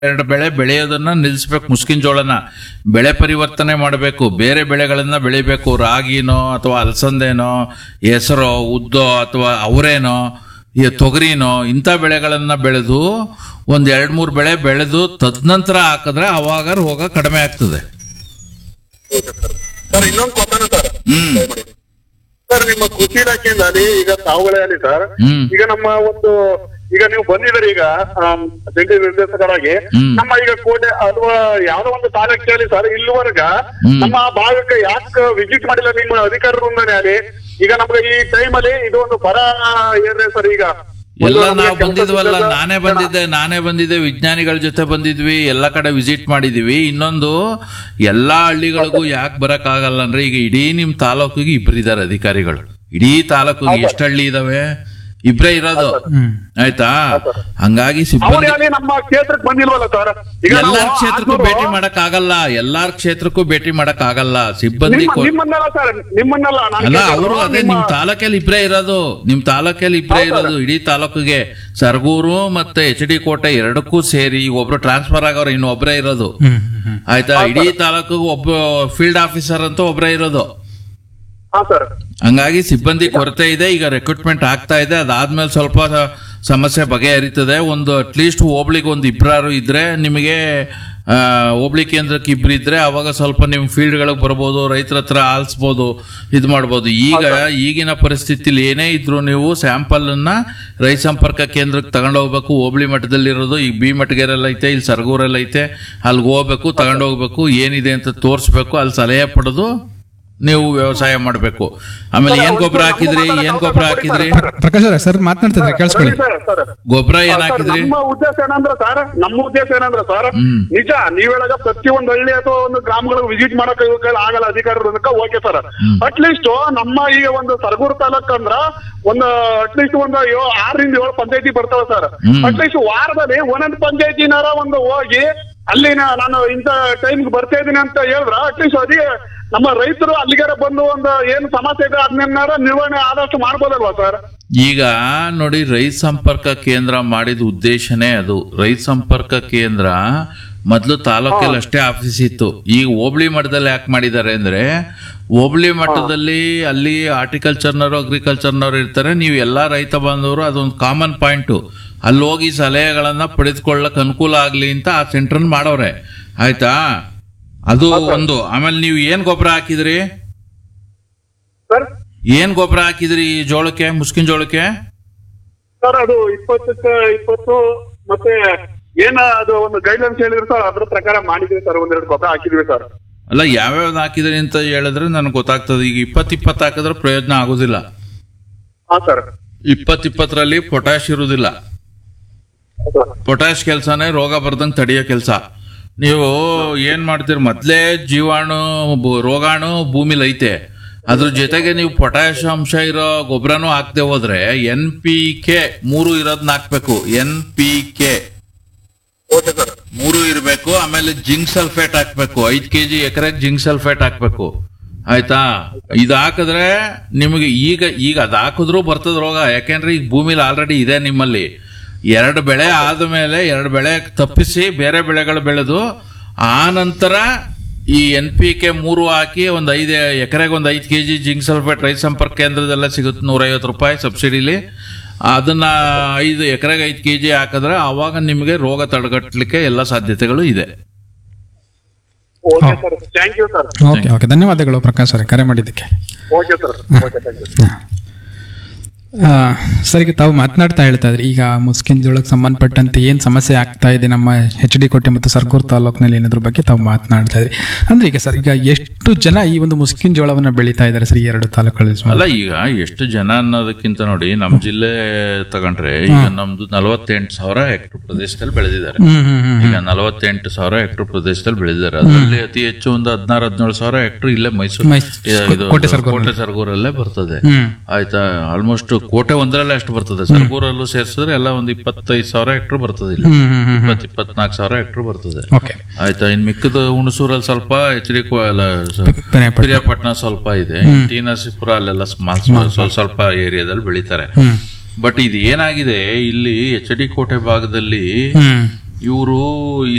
ಎರಡು ಬೆಳೆ ಬೆಳೆಯೋದನ್ನ ನಿಲ್ಲಿಸ್ಬೇಕು ಮುಸ್ಕಿನ ಜೋಳನ ಬೆಳೆ ಪರಿವರ್ತನೆ ಮಾಡಬೇಕು ಬೇರೆ ಬೆಳೆಗಳನ್ನ ಬೆಳಿಬೇಕು ರಾಗಿನೋ ಅಥವಾ ಅಲಸಂದೆನೋ ಹೆಸರೋ ಉದ್ದೋ ಅಥವಾ ಅವರೇನೋ ಈ ತೊಗರಿನೋ ಇಂಥ ಬೆಳೆಗಳನ್ನ ಬೆಳೆದು ಒಂದ್ ಎರಡ್ ಮೂರು ಬೆಳೆ ಬೆಳೆದು ತದನಂತರ ಹಾಕಿದ್ರೆ ಅವಾಗ ರೋಗ ಕಡಿಮೆ ಆಗ್ತದೆ ಸರ್ ಇನ್ನೊಂದು ಕ್ವಶನ್ ಸರ್ ಹ್ಮ್ ಸರ್ ನಿಮ್ಮ ಕೃಷಿ ಇಲಾಖೆಯಿಂದಾಗಿ ಈಗ ತಾವುಗಳಲ್ಲಿ ಸರ್ ಹ್ಮ್. ಈಗ ನಮ್ಮ ಒಂದು ಈಗ ನೀವು ಬಂದಿದ್ದೀರಿ ಈಗ ಆಮ್, ಜಂಟಿ ನಿರ್ದೇಶಕರಾಗಿ ಹ್ಮ್. ನಮ್ಮ ಈಗ ಕೋಟೆ ಅಥವಾ ಯಾವ್ದೋ ಒಂದು ತಾಲೂಕಲ್ಲಿ ಸರ್ ಇಲ್ಲಿವರೆಗ ಹ್ಮ್. ನಮ್ಮ ಆ ಭಾಗಕ್ಕೆ ಯಾಕೆ ವಿಸಿಟ್ ಮಾಡಿಲ್ಲ ನಿಮ್ಮ ಅಧಿಕಾರರಿಂದನೇ ಅಲ್ಲಿ ಈಗ ನಮ್ಗೆ ಈ ಟೈಮ್ ಅಲ್ಲಿ ಇದು ಒಂದು ಬರ ಏನ್ರಿ ಸರ್ ಈಗ ಎಲ್ಲ ಒಂದು ನಮ್ಗೆ ನಾವು ಕೆಲ್ಸ ಬಂದಿದ್ವಲ್ಲ ಸಿಕ್ಕದ- ನಾನೇ ಬಂದಿದ್ದೆ ನಾನೇ ಬಂದಿದ್ದೆ ವಿಜ್ಞಾನಿಗಳ ಜೊತೆ ಬಂದಿದ್ವಿ ಎಲ್ಲ ಕಡೆ ವಿಸಿಟ್ ಮಾಡಿದೀವಿ ಇನ್ನೊಂದು ಎಲ್ಲಾ ಹಳ್ಳಿಗಳಿಗೂ ಯಾಕೆ ಬರಕ್ ಆಗಲ್ಲ ಅಂದ್ರೆ ಈಗ ಇಡೀ ನಿಮ್ ತಾಲೂಕಿಗೆ ಇಬ್ಬರಿದ್ದಾರೆ ಅಧಿಕಾರಿಗಳು ಇಡೀ ತಾಲೂಕಿಗೆ ಎಷ್ಟು ಹಳ್ಳಿ ಇದಾವೆ ಇಬ್ರೇ ಇರೋದು ಆಯ್ತಾ ಹಂಗಾಗಿ ಅವ್ರು ಸಿಬ್ಬಂದಿ ಯಾರೇ ನಮ್ಮ ಕ್ಷೇತ್ರಕ್ಕೆ ಬಂದಿಲ್ವಲ್ಲ ಸರ್ ಈಗ ನಾವು ಎಲ್ಲಾರ್ ಕ್ಷೇತ್ರಕ್ಕೂ ಆರ್ನೂರು- ಭೇಟಿ ಮಾಡಕ್ ಆಗಲ್ಲ ಎಲ್ಲಾರ್ ಕ್ಷೇತ್ರಕ್ಕೂ ಭೇಟಿ ಮಾಡಕ್ ಆಗಲ್ಲ ಸಿಬ್ಬಂದಿ ನಿಮ್ಮ- ಕೊ- ನಿಮ್ಮನ್ನೆಲ್ಲ ಸರ್ ನಿಮ್ಮನ್ನೆಲ್ಲ ನಾನು ಅಲ್ಲ ಕೇಳ್ತಿರೋದು ಅವರು ಅದೇ ನಿಮ್ಮ- ನಿಮ್ ತಾಲೂಕಲ್ಲಿ ಇಬ್ರೇ ಇರೋದು ನಿಮ್ ತಾಲೂಕಲ್ಲಿ ಇಬ್ರೇ ಇರೋದು ಇಡೀ ತಾಲೂಕಿಗೆ ಸರ್ಗೂರು ಮತ್ತೆ ಎಚ್ ಡಿ ಕೋಟೆ ಎರಡಕ್ಕೂ ಸೇರಿ ಈಗ ಒಬ್ರು ಟ್ರಾನ್ಸ್ಫರ್ ಆಗೋರು ಇನ್ನು ಒಬ್ರೇ ಇರೋದು ಆಯ್ತಾ ಇಡೀ ತಾಲೂಕಿಗೆ ಒಬ್ಬ ಫೀಲ್ಡ್ ಆಫೀಸರ್ ಅಂತ ಒಬ್ರೇ ಇರೋದು ಹಾ ಸರ್ ಹಂಗಾಗಿ ಸಿಬ್ಬಂದಿ ಕೊರತೆ ಇದೆ ಈಗ ರೆಕ್ರೂಟ್ಮೆಂಟ್ ಆಗ್ತಾ ಇದೆ ಅದಾದ್ಮೇಲೆ ಸ್ವಲ್ಪ ಸ- ಸಮಸ್ಯೆ ಬಗೆಹರಿತದೆ ಒಂದು ಅಟ್ಲೀಸ್ಟ್ ಹೋಬ್ಳಿಗೆ ಒಂದು ಇಬ್ಬರಾರು ಇದ್ರೆ ನಿಮಗೆ ಆ, ಹೋಬಳಿ ಕೇಂದ್ರಕ್ಕೆ ಇಬ್ರು ಇದ್ರೆ ಅವಾಗ ಸ್ವಲ್ಪ ನಿಮ್ ಫೀಲ್ಡ್ಗಳಿಗೆ ಬರ್ಬೋದು ರೈತರ ಹತ್ರ ಆಲ್ಸ್ಬೋದು ಇದು ಮಾಡ್ಬೋದು ಈಗ ಈಗಿನ ಪರಿಸ್ಥಿತಿಲಿ ಏನೇ ಇದ್ರು ನೀವು ಸ್ಯಾಂಪಲ್ ಅನ್ನ ರೈತ ಸಂಪರ್ಕ ಕೇಂದ್ರಕ್ಕೆ ತಗೊಂಡೋಗ್ಬೇಕು ಹೋಬಳಿ ಮಟ್ಟದಲ್ಲಿರೋದು ಈಗ ಬಿ ಮಟ್ಟಗೆರೆಲ್ಲ ಐತೆ ಇಲ್ಲಿ ಸರಗೂರಲ್ಲಿ ಐತೆ ಅಲ್ಲಿಗೆ ಹೋಗ್ಬೇಕು ತಗೊಂಡೋಗ್ಬೇಕು ಏನಿದೆ ಅಂತ ತೋರಿಸ್ಬೇಕು ಅಲ್ಲಿ ಸಲಹೆ ಪಡೆದು ನೀವು ವ್ಯವಸಾಯ ಮಾಡಬೇಕು ಆಮೇಲೆ ಏನ್ ಗೊಬ್ಬರ ಹಾಕಿದ್ರಿ ಏನ್ ಗೊಬ್ಬರ ಹಾಕಿದ್ರಿ ಪ್ರಕಾಶ್ ಅವರೇ ಸರ್ ಮಾತನಾಡ್ತಿದ್ರೆ ಕೇಳಿಸ್ಕೊಳ್ಳಿ ಸರ್ ಸರ್ ಗೊಬ್ಬರ ಏನ್ ಸರ್, ಹಾಕಿದ್ರಿ ನಮ್ಮ ಉದ್ದೇಶ ಏನಂದ್ರೆ ಸರ್ ನಮ್ಮ ಉದ್ದೇಶ ಏನಂದ್ರೆ ಸರ್ ಹ್ಮ್. ನಿಜ ನೀವ್ ಹೇಳಾಗ ಪ್ರತಿಯೊಂದು ಹಳ್ಳಿ ಅಥವಾ ಒಂದು ಗ್ರಾಮಗಳಿಗೆ ವಿಸಿಟ್ ಮಾಡಕ್ ಇವ್ರ ಕೈಲಿ ಆಗಲ್ಲ ಅಧಿಕಾರಿಗಳನ್ನ ಓಕೆ ಸರ್ ಅಟ್ಲೀಸ್ಟ್ ನಮ್ಮ ಈಗ ಒಂದು ಸರಗೂರು ತಾಲೂಕ್ ಅಂದ್ರ ಒಂದು ಅಟ್ಲೀಸ್ಟ್ ಒಂದು ಯೋ ಆರರಿಂದ ಏಳು ಪಂಚಾಯತಿ ಬರ್ತಾವ ಸರ್ ಹ್ಮ್. ಅಟ್ಲೀಸ್ಟ್ ವಾರದಲ್ಲಿ ಒಂದೊಂದು ಪಂಚಾಯತಿನಾರ ಒಂದು ಹೋಗಿ ಅಲ್ಲಿನ ನಾನು ಇಂಥ ಟೈಮ್ಗೆ ಬರ್ತಾ ಇದೀನಿ ಅಂತ ಹೇಳಿದ್ರ ಅಟ್ಲೀಸ್ಟ್ ಅದೇ ನಮ್ಮ ರೈತರು ಅಲ್ಲಿಗಾರ ಬಂದು ಒಂದು ಏನು ಸಮಸ್ಯೆ ಇದೆ ಅದನ್ನೆನಾರ ನಿರ್ವಹಣೆ ಆದಷ್ಟು ಮಾಡ್ಬೋದಲ್ವಾ ಸರ್ ಈಗ ನೋಡಿ ರೈತ ಸಂಪರ್ಕ ಕೇಂದ್ರ ಮಾಡಿದ ಉದ್ದೇಶನೇ ಅದು ರೈತ ಸಂಪರ್ಕ ಕೇಂದ್ರ ಮೊದಲು ತಾಲೂಕಲ್ಲಿ ಅಷ್ಟೇ ಆಫೀಸ್ ಇತ್ತು ಈಗ ಹೋಬಳಿ ಮಟ್ಟದಲ್ಲಿ ಯಾಕೆ ಮಾಡಿದ್ದಾರೆ ಅಂದ್ರೆ ಹೋಬಳಿ ಮಟ್ಟದಲ್ಲಿ ಅಲ್ಲಿ ಹಾರ್ಟಿಕಲ್ಚರ್ನವರು ಅಗ್ರಿಕಲ್ಚರ್ನವರು ಇರ್ತಾರೆ ನೀವು ಎಲ್ಲಾ ರೈತ ಬಾಂಧವರು ಅದೊಂದು ಕಾಮನ್ ಪಾಯಿಂಟ್ ಅಲ್ಲಿ ಹೋಗಿ ಸಲಹೆಗಳನ್ನ ಪಡೆದುಕೊಳ್ಳಕ್ ಅನುಕೂಲ ಆಗ್ಲಿ ಅಂತ ಆ ಸೆಂಟರ್ ಮಾಡವ್ರೆ ಆಯ್ತಾ ಅದು ಒಂದು ಆಮೇಲೆ ನೀವು ಏನ್ ಗೊಬ್ಬರ ಹಾಕಿದ್ರಿ ಸರ್ ಏನ್ ಗೊಬ್ಬರ ಹಾಕಿದ್ರಿ ಈ ಜೋಳಕ್ಕೆ ಮುಸ್ಕಿನ ಜೋಳಕ್ಕೆ ಸರ್ ಅದು ಇಪ್ಪತ್ತಕ್ಕೆ ಇಪ್ಪತ್ತು ಮತ್ತೆ ಏನ ಅದು ಒಂದು ಗೈಡ್ಲೈನ್ಸ್ ಹೇಳಿದ್ರು ಸರ್ ಅದ್ರ ಪ್ರಕಾರ ಮಾಡಿದ್ವಿ ಸರ್ ಒಂದೆರಡು ಗೊಬ್ಬರ ಹಾಕಿದ್ವಿ ಸರ್ ಅಲ್ಲ ಯಾವ್ಯಾವ್ದು ಹಾಕಿದ್ರಿ ಅಂತ ಹೇಳಿದ್ರೆ ನನಗೆ ಗೊತ್ತಾಗ್ತದೆ ಈಗ ಇಪ್ಪತ್ ಇಪ್ಪತ್ತು ಹಾಕಿದ್ರೆ ಪ್ರಯೋಜನ ಆಗೋದಿಲ್ಲ ಹಾ ಸರ್ ಇಪ್ಪತ್ ಇಪ್ಪತ್ತರಲ್ಲಿ ಪೊಟ್ಯಾಶ್ ಇರುವುದಿಲ್ಲ ಪೊಟ್ಯಾಶ್ ಕೆಲಸನೇ ರೋಗ ಬರ್ದಂಗ್ ತಡೆಯೋ ಕೆಲಸ ನೀವು ಏನ್ ಮಾಡ್ತೀರಿ ಮೊದ್ಲೇ ಜೀವಾಣು ಬು- ರೋಗಾಣು ಭೂಮಿಲಿ ಐತೆ ಅದ್ರ ಜೊತೆಗೆ ನೀವು ಪೊಟ್ಯಾಶ್ ಅಂಶ ಇರೋ ಗೊಬ್ಬರನೂ ಹಾಕ್ದೆ ಹೋದ್ರೆ ಎನ್ ಪಿ ಕೆ ಮೂರು ಇರೋದನ್ನ ಹಾಕ್ಬೇಕು N P K okay sir ಮೂರು ಇರಬೇಕು ಆಮೇಲೆ ಜಿಂಕ್ ಸಲ್ಫೇಟ್ ಹಾಕ್ಬೇಕು ಐದ್ ಕೆಜಿ ಎಕರೆಗೆ ಜಿಂಕ್ ಸಲ್ಫೇಟ್ ಹಾಕ್ಬೇಕು ಆಯ್ತಾ ಇದು ಹಾಕಿದ್ರೆ ನಿಮಗೆ ಈಗ ಈಗ ಅದ್ ಹಾಕಿದ್ರು ಬರ್ತದ ರೋಗ ಯಾಕೆಂದ್ರೆ ಈಗ ಭೂಮಿಲಿ ಆಲ್ರೆಡಿ ಇದೆ ನಿಮ್ಮಲ್ಲಿ ಎರಡು ಬೆಳೆ ಆದ್ಮೇಲೆ ಎರಡು ಬೆಳೆ ತಪ್ಪಿಸಿ ಬೇರೆ ಬೆಳೆಗಳು ಬೆಳೆದು ಆ ನಂತರ ಈ ಎನ್ ಪಿ ಕೆ ಮೂರು ಹಾಕಿ ಒಂದು ಐದು ಎಕರೆಗೆ ಒಂದು ಐದು ಕೆಜಿ ಜಿಂಕ್ ಸಲ್ಫೇಟ್ ರೈತ ಸಂಪರ್ಕ ಕೇಂದ್ರದೆಲ್ಲ ಸಿಗುತ್ತೆ ನೂರೈವತ್ತು ರೂಪಾಯಿ ಸಬ್ಸಿಡಿಲಿ ಅದನ್ನ ಐದು ಎಕರೆಗೆ ಐದು ಕೆಜಿ ಹಾಕಿದ್ರೆ ಅವಾಗ ನಿಮಗೆ ರೋಗ ತಡೆಗಟ್ಟಲಿಕ್ಕೆ ಎಲ್ಲ ಸಾಧ್ಯತೆಗಳು ಇದೆ okay sir thank you sir okay okay ಧನ್ಯವಾದಗಳು ಪ್ರಕಾಶ್ ಅವರೇ ಕರೆ ಮಾಡಿದ್ದಕ್ಕೆ okay sir okay thank you ಆ, ಸರ್ ಈಗ ತಾವು ಮಾತನಾಡ್ತಾ ಹೇಳ್ತಾ ಇದ್ರಿ ಈಗ ಮುಸ್ಕಿನ್ ಜೋಳಕ್ಕೆ ಸಂಬಂಧಪಟ್ಟಂತೆ ಏನು ಸಮಸ್ಯೆ ಆಗ್ತಾ ಇದೆ ನಮ್ಮ ಎಚ್ ಡಿ ಕೋಟೆ ಮತ್ತು ಸರ್ಗೂರು ತಾಲೂಕಿನಲ್ಲಿ ಏನದ್ರ ಬಗ್ಗೆ ತಾವು ಮಾತನಾಡ್ತಾ ಇದ್ರಿ ಅಂದ್ರೆ ಈಗ ಸರ್ ಈಗ ಎಷ್ಟು ಜನ ಈ ಒಂದು ಮುಸ್ಕಿನ್ ಜೋಳವನ್ನ ಬೆಳೀತಾ ಇದ್ದಾರೆ ಸರ್ ಈ ಎರಡು ತಾಲೂಕುಗಳಲ್ಲಿ ಸುಮಾರು? ಅಲ್ಲ ಈಗ ಎಷ್ಟು ಜನ ಅನ್ನೋದಕ್ಕಿಂತ ನೋಡಿ ನಮ್ಮ ಜಿಲ್ಲೆ ತಗೊಂಡ್ರೆ ಈಗ ನಮ್ದು ನಲವತ್ತೆಂಟು ಸಾವಿರ ಹೆಕ್ಟರ್ ಪ್ರದೇಶದಲ್ಲಿ ಬೆಳೆದಿದ್ದಾರೆ ಹ್ಮ್ ಹ್ಮ್ ಹ್ಮ್ ಈಗ ನಲವತ್ತೆಂಟು ಸಾವಿರ ಹೆಕ್ಟರ್ ಪ್ರದೇಶದಲ್ಲಿ ಬೆಳೆದಿದ್ದಾರೆ ಅದರಲ್ಲಿ ಅತಿ ಹೆಚ್ಚು ಒಂದು ಹದಿನಾರು ಹದಿನೇಳು ಸಾವಿರ ಹೆಕ್ಟರ್ ಇಲ್ಲೇ ಮೈಸೂರು ಮೈಸ್- ಇದು ಕೋಟೆ ಸರ್ಗೂರು. ಕೋಟೆ ಸರ್ಗೂರಲ್ಲೇ ಬರ್ತದೆ ಹ್ಮ್ ಆಯ್ತಾ ಆಲ್ಮೋಸ್ಟ್ ಕೋಟೆ ಒಂದರಲ್ಲೇ ಅಷ್ಟು ಬರ್ತದೆ ಸರ್ಗೂರಲ್ಲೂ ಸೇರಿಸಿದ್ರೆ ಎಲ್ಲ ಒಂದು ಇಪ್ಪತ್ತೈದು ಸಾವಿರ ಹೆಕ್ಟರ್ ಬರ್ತದೆ ಇಲ್ಲಿ ಹ್ಮ್ ಹ್ಮ್ ಹ್ಮ್ ಇಪ್ಪತ್ ಇಪ್ಪತ್ನಾಲ್ಕು ಸಾವಿರ ಹೆಕ್ಟರ್ ಬರ್ತದೆ ಓಕೆ ಆಯ್ತಾ ಇನ್ ಮಿಕ್ಕದ ಹುಣಸೂರಲ್ಲಿ ಸ್ವಲ್ಪ ಎಚ್ ಡಿ ಪಿರಿಯಾಪಟ್ಟಣ. ಪಿರಿಯಾಪಟ್ಟಣ ಸ್ವಲ್ಪ ಇದೆ ಟಿ ನರಸೀಪುರ ಅಲ್ಲೆಲ್ಲ ಸ್ಮಾಲ್ ಸ್ವಲ್ಪ ಸ್ವಲ್ಪ ಏರಿಯಾದಲ್ಲಿ ಬೆಳೀತಾರೆ ಹ್ಮ್ ಬಟ್ ಇದು ಏನಾಗಿದೆ ಇಲ್ಲಿ ಎಚ್ ಡಿ ಕೋಟೆ ಭಾಗದಲ್ಲಿ ಹ್ಮ್ ಇವರು ಈ